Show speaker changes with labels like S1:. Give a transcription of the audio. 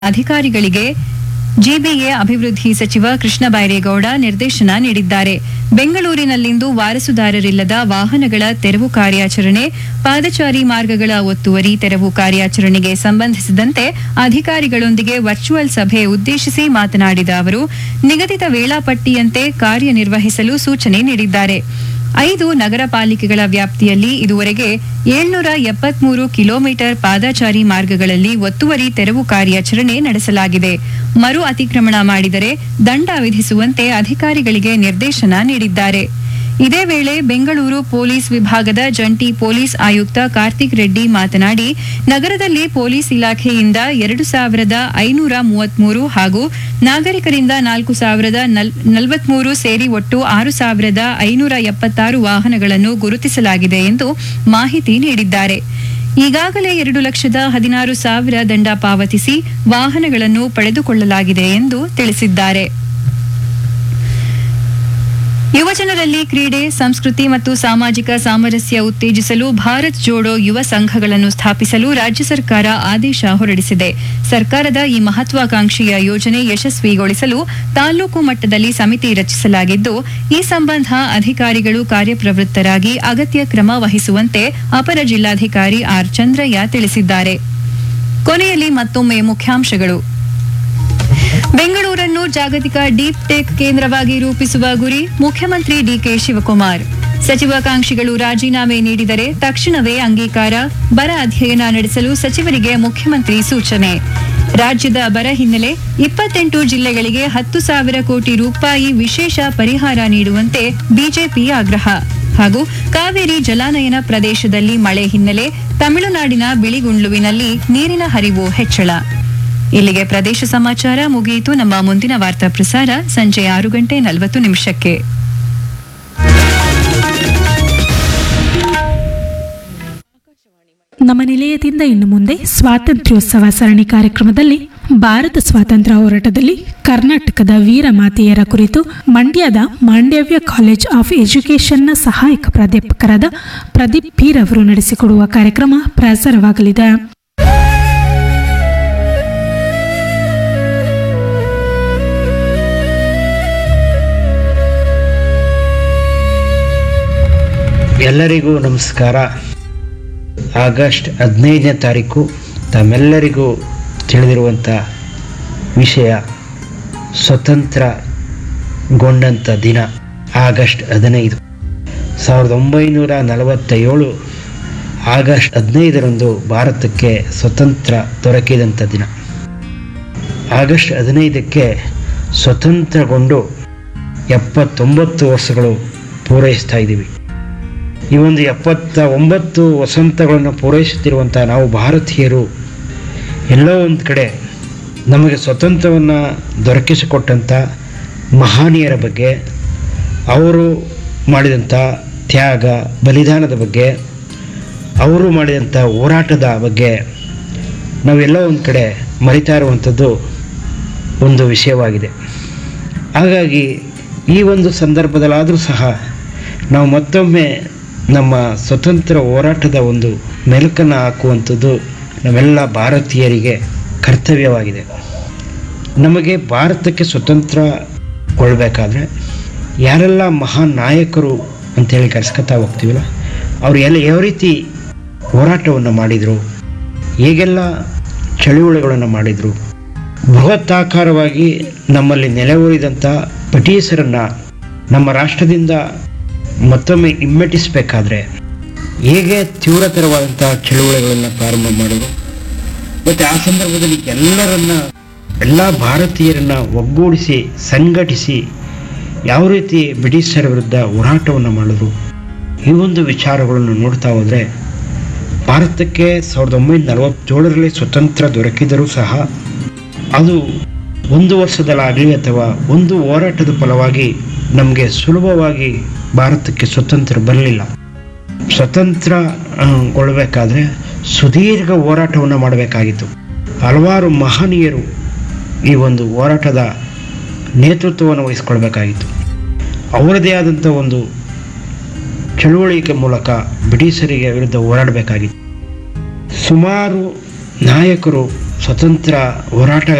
S1: ಅಧಿಕಾರಿಗಳಿಗೆ ಜಿಬಿಎ ಅಭಿವೃದ್ಧಿ ಸಚಿವ ಕೃಷ್ಣ ಬೈರೇಗೌಡ ನಿರ್ದೇಶನ ನೀಡಿದ್ದಾರೆ ಬೆಂಗಳೂರಿನಲ್ಲಿಂದು ವಾರಸುದಾರರಿಲ್ಲದ ವಾಹನಗಳ ತೆರವು ಕಾರ್ಯಾಚರಣೆ ಪಾದಚಾರಿ ಮಾರ್ಗಗಳ ಒತ್ತುವರಿ ತೆರವು ಕಾರ್ಯಾಚರಣೆಗೆ ಸಂಬಂಧಿಸಿದಂತೆ ಅಧಿಕಾರಿಗಳೊಂದಿಗೆ ವರ್ಚುವಲ್ ಸಭೆ ಉದ್ದೇಶಿಸಿ ಮಾತನಾಡಿದ ಅವರು ನಿಗದಿತ ವೇಳಾಪಟ್ಟಿಯಂತೆ ಕಾರ್ಯನಿರ್ವಹಿಸಲು ಸೂಚನೆ ನೀಡಿದ್ದಾರೆ ಐದು ನಗರ ಪಾಲಿಕೆಗಳ ವ್ಯಾಪ್ತಿಯಲ್ಲಿ ಇದುವರೆಗೆ ಏಳ್ನೂರ ಎಪ್ಪತ್ಮೂರು ಕಿಲೋಮೀಟರ್ ಪಾದಚಾರಿ ಮಾರ್ಗಗಳಲ್ಲಿ ಒತ್ತುವರಿ ತೆರವು ಕಾರ್ಯಾಚರಣೆ ನಡೆಸಲಾಗಿದೆ ಮರು ಅತಿಕ್ರಮಣ ಮಾಡಿದರೆ ದಂಡ ವಿಧಿಸುವಂತೆ ಅಧಿಕಾರಿಗಳಿಗೆ ನಿರ್ದೇಶನ ನೀಡಿದ್ದಾರೆ ಇದೇ ವೇಳೆ ಬೆಂಗಳೂರು ಪೊಲೀಸ್ ವಿಭಾಗದ ಜಂಟಿ ಪೊಲೀಸ್ ಆಯುಕ್ತ ಕಾರ್ತಿಕ್ ರೆಡ್ಡಿ ಮಾತನಾಡಿ ನಗರದಲ್ಲಿ ಪೊಲೀಸ್ ಇಲಾಖೆಯಿಂದ ಎರಡು ಸಾವಿರದ ಐನೂರ ಮೂವತ್ಮೂರು ಹಾಗೂ ನಾಗರಿಕರಿಂದ ನಾಲ್ಕು ಸಾವಿರದ ನಲವತ್ಮೂರು ಸೇರಿ ಒಟ್ಟು ಆರು ಸಾವಿರದ ಐನೂರ ಎಪ್ಪತ್ತಾರು ವಾಹನಗಳನ್ನು ಗುರುತಿಸಲಾಗಿದೆ ಎಂದು ಮಾಹಿತಿ ನೀಡಿದ್ದಾರೆ ಈಗಾಗಲೇ ಎರಡು ಲಕ್ಷದ ಹದಿನಾರು ಸಾವಿರ ದಂಡ ಪಾವತಿಸಿ ವಾಹನಗಳನ್ನು ಪಡೆದುಕೊಳ್ಳಲಾಗಿದೆ ಎಂದು ತಿಳಿಸಿದ್ದಾರೆ ಯುವಜನರಲ್ಲಿ ಕ್ರೀಡೆ ಸಂಸ್ಕೃತಿ ಮತ್ತು ಸಾಮಾಜಿಕ ಸಾಮರಸ್ಯ ಉತ್ತೇಜಿಸಲು ಭಾರತ್ ಜೋಡೋ ಯುವ ಸಂಘಗಳನ್ನು ಸ್ಥಾಪಿಸಲು ರಾಜ್ಯ ಸರ್ಕಾರ ಆದೇಶ ಹೊರಡಿಸಿದೆ ಸರ್ಕಾರದ ಈ ಮಹತ್ವಾಕಾಂಕ್ಷೆಯ ಯೋಜನೆ ಯಶಸ್ವಿಗೊಳಿಸಲು ತಾಲೂಕು ಮಟ್ಟದಲ್ಲಿ ಸಮಿತಿ ರಚಿಸಲಾಗಿದ್ದು ಈ ಸಂಬಂಧ ಅಧಿಕಾರಿಗಳು ಕಾರ್ಯಪ್ರವೃತ್ತರಾಗಿ ಅಗತ್ಯ ಕ್ರಮ ವಹಿಸುವಂತೆ ಅಪರ ಜಿಲ್ಲಾಧಿಕಾರಿ ಆರ್ ಚಂದ್ರಯ್ಯ ತಿಳಿಸಿದ್ದಾರೆ ಕೊನೆಯಲ್ಲಿ ಮತ್ತೊಮ್ಮೆ ಮುಖ್ಯಾಂಶಗಳು ಬೆಂಗಳೂರನ್ನು ಜಾಗತಿಕ ಡೀಪ್ ಟೆಕ್ ಕೇಂದ್ರವಾಗಿ ರೂಪಿಸುವ ಗುರಿ ಮುಖ್ಯಮಂತ್ರಿ ಡಿಕೆ ಶಿವಕುಮಾರ್ ಸಚಿವಾಕಾಂಕ್ಷಿಗಳು ರಾಜೀನಾಮೆ ನೀಡಿದರೆ ತಕ್ಷಣವೇ ಅಂಗೀಕಾರ ಬರ ಅಧ್ಯಯನ ನಡೆಸಲು ಸಚಿವರಿಗೆ ಮುಖ್ಯಮಂತ್ರಿ ಸೂಚನೆ ರಾಜ್ಯದ ಬರ ಹಿನ್ನೆಲೆ ಇಪ್ಪತ್ತೆಂಟು ಜಿಲ್ಲೆಗಳಿಗೆ ಹತ್ತು ಸಾವಿರ ಕೋಟಿ ರೂಪಾಯಿ ವಿಶೇಷ ಪರಿಹಾರ ನೀಡುವಂತೆ ಬಿಜೆಪಿ ಆಗ್ರಹ ಹಾಗೂ ಕಾವೇರಿ ಜಲಾನಯನ ಪ್ರದೇಶದಲ್ಲಿ ಮಳೆ ಹಿನ್ನೆಲೆ ತಮಿಳುನಾಡಿನ ಬಿಳಿಗುಂಡ್ಲುವಿನಲ್ಲಿ ನೀರಿನ ಹರಿವು ಹೆಚ್ಚಳ ಇಲ್ಲಿಗೆ ಪ್ರದೇಶ ಸಮಾಚಾರ ಮುಗಿಯಿತು ನಮ್ಮ ಮುಂದಿನ ವಾರ್ತಾ ಪ್ರಸಾರ ಸಂಜೆ ಆರು ಗಂಟೆ ನಲವತ್ತು ನಿಮಿಷಕ್ಕೆ
S2: ನಮ್ಮ ನಿಲಯದಿಂದ ಇನ್ನು ಮುಂದೆ ಸ್ವಾತಂತ್ರ್ಯೋತ್ಸವ ಸರಣಿ ಕಾರ್ಯಕ್ರಮದಲ್ಲಿ ಭಾರತ ಸ್ವಾತಂತ್ರ್ಯ ಹೋರಾಟದಲ್ಲಿ ಕರ್ನಾಟಕದ ವೀರ ಮಾತೆಯರ ಕುರಿತು ಮಂಡ್ಯದ ಮಾಂಡವ್ಯ ಕಾಲೇಜ್ ಆಫ್ ಎಜುಕೇಷನ್ನ ಸಹಾಯಕ ಪ್ರಾಧ್ಯಾಪಕರಾದ ಪ್ರದೀಪ್ ಪೀರ್ ಅವರು ನಡೆಸಿಕೊಡುವ ಕಾರ್ಯಕ್ರಮ ಪ್ರಸಾರವಾಗಲಿದೆ
S3: ಎಲ್ಲರಿಗೂ ನಮಸ್ಕಾರ ಆಗಸ್ಟ್ ಹದಿನೈದನೇ ತಾರೀಕು ತಮ್ಮೆಲ್ಲರಿಗೂ ತಿಳಿದಿರುವಂಥ ವಿಷಯ ಸ್ವತಂತ್ರಗೊಂಡಂಥ ದಿನ ಆಗಸ್ಟ್ ಹದಿನೈದು ಸಾವಿರದ ಒಂಬೈನೂರ ನಲವತ್ತ ಏಳು ಆಗಸ್ಟ್ ಹದಿನೈದರಂದು ಭಾರತಕ್ಕೆ ಸ್ವತಂತ್ರ ದೊರಕಿದಂಥ ದಿನ ಆಗಸ್ಟ್ ಹದಿನೈದಕ್ಕೆ ಸ್ವತಂತ್ರಗೊಂಡು ಎಪ್ಪತ್ತೊಂಬತ್ತು ವರ್ಷಗಳು ಪೂರೈಸ್ತಾ ಇದ್ದೀವಿ ಈ ಒಂದು ಎಪ್ಪತ್ತ ಒಂಬತ್ತು ವಸಂತಗಳನ್ನು ಪೂರೈಸುತ್ತಿರುವಂಥ ನಾವು ಭಾರತೀಯರು ಎಲ್ಲೋ ಒಂದು ಕಡೆ ನಮಗೆ ಸ್ವತಂತ್ರವನ್ನು ದೊರಕಿಸಿಕೊಟ್ಟಂಥ ಮಹಾನೀಯರ ಬಗ್ಗೆ ಅವರು ಮಾಡಿದಂಥ ತ್ಯಾಗ ಬಲಿದಾನದ ಬಗ್ಗೆ ಅವರು ಮಾಡಿದಂಥ ಹೋರಾಟದ ಬಗ್ಗೆ ನಾವೆಲ್ಲೋ ಒಂದು ಕಡೆ ಮರಿತಾ ಇರುವಂಥದ್ದು ಒಂದು ವಿಷಯವಾಗಿದೆ ಹಾಗಾಗಿ ಈ ಒಂದು ಸಂದರ್ಭದಲ್ಲಾದರೂ ಸಹ ನಾವು ಮತ್ತೊಮ್ಮೆ ನಮ್ಮ ಸ್ವತಂತ್ರ ಹೋರಾಟದ ಒಂದು ಮೆಲುಕನ್ನು ಹಾಕುವಂಥದ್ದು ನಾವೆಲ್ಲ ಭಾರತೀಯರಿಗೆ ಕರ್ತವ್ಯವಾಗಿದೆ ನಮಗೆ ಭಾರತಕ್ಕೆ ಸ್ವತಂತ್ರಗೊಳ್ಬೇಕಾದ್ರೆ ಯಾರೆಲ್ಲ ಮಹಾನ್ ನಾಯಕರು ಅಂತೇಳಿ ಕರೆಸ್ಕೊತಾ ಹೋಗ್ತೀವಲ್ಲ ಅವರು ಎಲ್ಲ ಯಾವ ರೀತಿ ಹೋರಾಟವನ್ನು ಮಾಡಿದರು ಹೇಗೆಲ್ಲ ಚಳುವಳಿಗಳನ್ನು ಮಾಡಿದರು ಬೃಹತ್ತಾಕಾರವಾಗಿ ನಮ್ಮಲ್ಲಿ ನೆಲೆಯೂರಿದಂಥ ಬ್ರಿಟಿಷರನ್ನು ನಮ್ಮ ರಾಷ್ಟ್ರದಿಂದ ಮತ್ತೊಮ್ಮೆ ಹಿಮ್ಮೆಟ್ಟಿಸಬೇಕಾದ್ರೆ ಹೇಗೆ ತೀವ್ರತರವಾದಂಥ ಚಳುವಳಿಗಳನ್ನು ಪ್ರಾರಂಭ ಮಾಡೋದು ಮತ್ತು ಆ ಸಂದರ್ಭದಲ್ಲಿ ಎಲ್ಲರನ್ನ ಎಲ್ಲ ಭಾರತೀಯರನ್ನ ಒಗ್ಗೂಡಿಸಿ ಸಂಘಟಿಸಿ ಯಾವ ರೀತಿ ಬ್ರಿಟಿಷರ ವಿರುದ್ಧ ಹೋರಾಟವನ್ನು ಮಾಡಿದ್ರು ಈ ಒಂದು ವಿಚಾರಗಳನ್ನು ನೋಡ್ತಾ ಹೋದರೆ ಭಾರತಕ್ಕೆ ಸಾವಿರದ ಒಂಬೈನೂರ ನಲವತ್ತೇಳರಲ್ಲಿ ಸ್ವತಂತ್ರ ದೊರಕಿದರೂ ಸಹ ಅದು ಒಂದು ವರ್ಷದಲ್ಲಾಗಲಿ ಅಥವಾ ಒಂದು ಹೋರಾಟದ ಫಲವಾಗಿ ನಮಗೆ ಸುಲಭವಾಗಿ ಭಾರತಕ್ಕೆ ಸ್ವತಂತ್ರ ಬರಲಿಲ್ಲ ಸ್ವತಂತ್ರ ಆ, ಗೊಳ್ಬೇಕಾದ್ರೆ ಸುದೀರ್ಘ ಹೋರಾಟವನ್ನು ಮಾಡಬೇಕಾಗಿತ್ತು ಹಲವಾರು ಮಹನೀಯರು ಈ ಒಂದು ಹೋರಾಟದ ನೇತೃತ್ವವನ್ನು ವಹಿಸ್ಕೊಳ್ಬೇಕಾಗಿತ್ತು ಅವರದೇ ಆದಂಥ ಒಂದು ಚಳುವಳಿಕೆ ಮೂಲಕ ಬ್ರಿಟಿಷರಿಗೆ ವಿರುದ್ಧ ಹೋರಾಡಬೇಕಾಗಿತ್ತು ಸುಮಾರು ನಾಯಕರು ಸ್ವತಂತ್ರ ಹೋರಾಟ